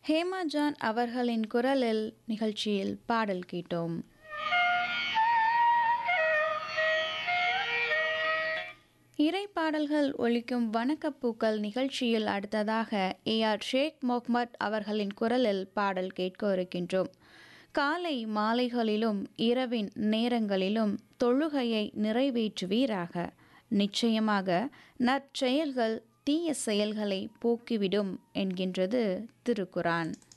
Hema John அவர்களின் குரலில் நிகழ்ச்சியில் பாடல் கேட்டோம் இறை பாடல்கள் ஒலிக்கும் வணக்கப்பூக்கள் நிகழ்ச்சியில் அடுத்ததாக ஏ ஆர் ஷேக் முகமது அவர்களின் குரலில் பாடல் கேட்க இருக்கின்றோம் காலை மாலைகளிலும் இரவின் நேரங்களிலும் தொழுகையை நிறைவேற்றுவீராக நிச்சயமாக நற்செயல்கள் தீய செயல்களை போக்கிவிடும் என்கின்றது திருக்குரான்